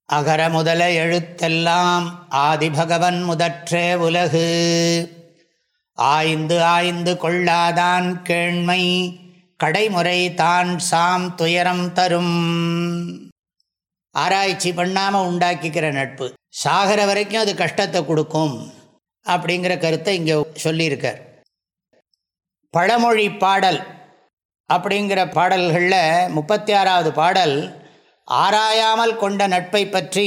அகர முதல எழுத்தெல்லாம் ஆதிபகவன் முதற்றே உலகு ஆய்ந்து ஆய்ந்து கொள்ளாதான் கேண்மை கடைமுறை தான் சாம் துயரம் தரும் ஆராய்ச்சி பண்ணாமல் உண்டாக்கிக்கிற நட்பு சாகர வரைக்கும் அது கஷ்டத்தை கொடுக்கும் அப்படிங்கிற கருத்தை இங்கே சொல்லியிருக்கார் பழமொழி பாடல் அப்படிங்கிற பாடல்களில் முப்பத்தி ஆறாவது பாடல் ஆராயாமல் கொண்ட நட்பை பற்றி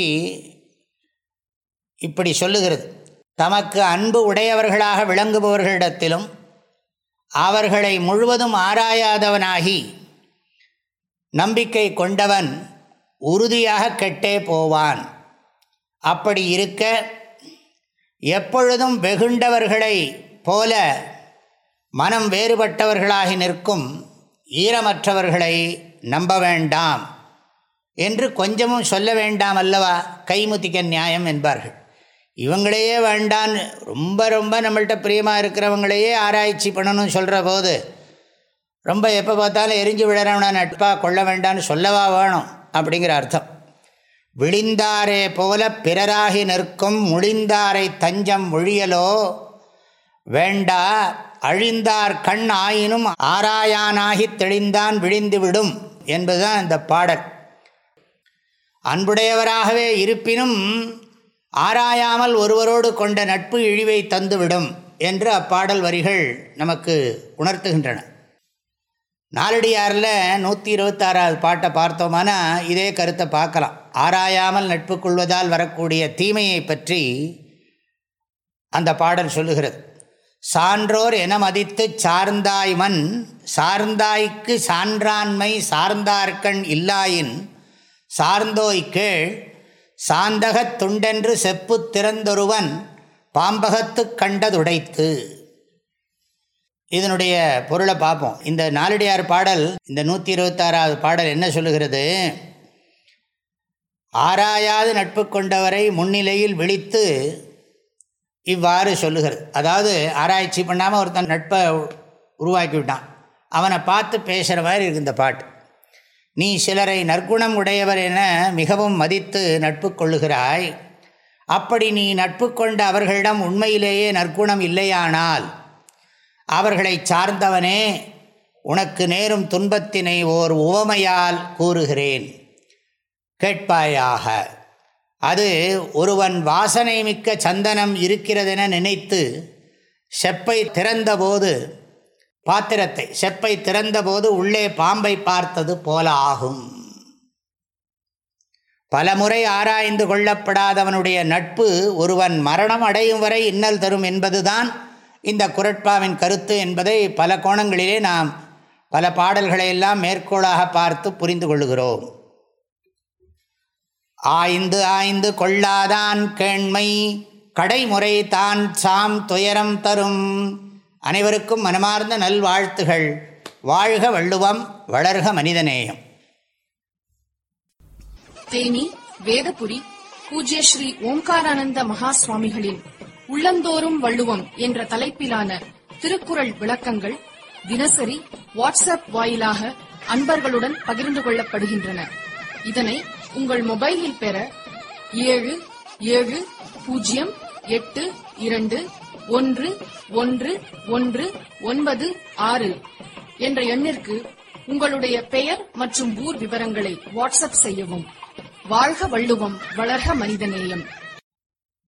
இப்படி சொல்லுகிறது தமக்கு அன்பு உடையவர்களாக விளங்குபவர்களிடத்திலும் அவர்களை முழுவதும் ஆராயாதவனாகி நம்பிக்கை கொண்டவன் உறுதியாக கெட்டே போவான் அப்படி இருக்க எப்பொழுதும் வெகுண்டவர்களை போல மனம் வேறுபட்டவர்களாகி நிற்கும் ஈரமற்றவர்களை நம்ப வேண்டாம் என்று கொஞ்சமும் சொல்ல வேண்டாம் அல்லவா கைமுத்திக்க நியாயம் என்பார்கள் இவங்களையே வேண்டான் ரொம்ப ரொம்ப நம்மள்கிட்ட பிரியமாக இருக்கிறவங்களையே ஆராய்ச்சி பண்ணணும்னு சொல்கிற போது ரொம்ப எப்போ பார்த்தாலும் எரிஞ்சு விழறவனா நட்பாக கொள்ள வேண்டான்னு சொல்லவா வேணும் அப்படிங்கிற அர்த்தம் விழிந்தாரே போல பிறராகி நிற்கும் முழிந்தாரை தஞ்சம் ஒழியலோ வேண்டா அழிந்தார் கண் ஆயினும் ஆராயானாகி தெளிந்தான் விழிந்துவிடும் என்பதுதான் இந்த பாடல் அன்புடையவராகவே இருப்பினும் ஆராயாமல் ஒருவரோடு கொண்ட நட்பு இழிவை தந்துவிடும் என்று அப்பாடல் வரிகள் நமக்கு உணர்த்துகின்றன நாலடியாரில் நூற்றி இருபத்தாறாவது பாட்டை பார்த்தோமானா இதே கருத்தை பார்க்கலாம் ஆராயாமல் நட்பு கொள்வதால் வரக்கூடிய தீமையை பற்றி அந்த பாடல் சொல்லுகிறது சான்றோர் என மதித்து சார்ந்தாய் மண் சார்ந்தாய்க்கு சான்றாண்மை சார்ந்தார்கண் இல்லாயின் சார்ந்தோய் கேள் சாந்தகத் துண்டென்று செப்பு திறந்தொருவன் பாம்பகத்து கண்டதுடைத்து இதனுடைய பொருளை பார்ப்போம் இந்த நாலடியார் பாடல் இந்த நூற்றி இருபத்தாறாவது பாடல் என்ன சொல்லுகிறது ஆராயாது நட்பு கொண்டவரை முன்னிலையில் விழித்து இவ்வாறு சொல்லுகிறது அதாவது ஆராய்ச்சி பண்ணாமல் ஒருத்தன் நட்பை உருவாக்கி விட்டான் அவனை பார்த்து பேசுகிற மாதிரி இருக்கு இந்த பாட்டு நீ சிலரை நற்குணம் உடையவர் என மிகவும் மதித்து நட்பு கொள்ளுகிறாய் அப்படி நீ நட்பு கொண்ட அவர்களிடம் உண்மையிலேயே நற்குணம் இல்லையானால் அவர்களை சார்ந்தவனே உனக்கு நேரும் துன்பத்தினை ஓர் உவமையால் கூறுகிறேன் கேட்பாயாக அது ஒருவன் வாசனை மிக்க சந்தனம் இருக்கிறதென நினைத்து செப்பை திறந்தபோது பாத்திரத்தை செப்பை திறந்தபோது உள்ளே பாம்பை பார்த்தது போல ஆகும் பலமுறை ஆராய்ந்து கொள்ளப்படாதவனுடைய நட்பு ஒருவன் மரணம் அடையும் வரை இன்னல் தரும் என்பதுதான் இந்த குரட்பாவின் கருத்து என்பதை பல கோணங்களிலே நாம் பல பாடல்களையெல்லாம் மேற்கோளாக பார்த்து புரிந்து கொள்ளுகிறோம் ஆய்ந்து ஆய்ந்து கொள்ளாதான் கேண்மை கடைமுறை தான் சாம் துயரம் தரும் அனைவருக்கும் மனமார்ந்த நல்வாழ்த்துகள் வாழ்க வள்ளுவம் வளர்க மனிதநேயம் தேனி வேதபுரி பூஜ்ய ஸ்ரீ ஓம்காரானந்த மகா சுவாமிகளின் உள்ளந்தோறும் வள்ளுவம் என்ற தலைப்பிலான திருக்குறள் விளக்கங்கள் தினசரி வாட்ஸ்அப் வாயிலாக அன்பர்களுடன் பகிர்ந்து கொள்ளப்படுகின்றன இதனை உங்கள் மொபைலில் பெற ஏழு ஏழு பூஜ்ஜியம் எட்டு இரண்டு ஒன்று ஒன்று ஒன்று ஒன்பது ஆறு என்ற எண்ணிற்கு உங்களுடைய பெயர் மற்றும் ஊர் விவரங்களை வாட்ஸ்அப் செய்யவும் வாழ்க வள்ளுவம் வளர்க மனிதநேயம்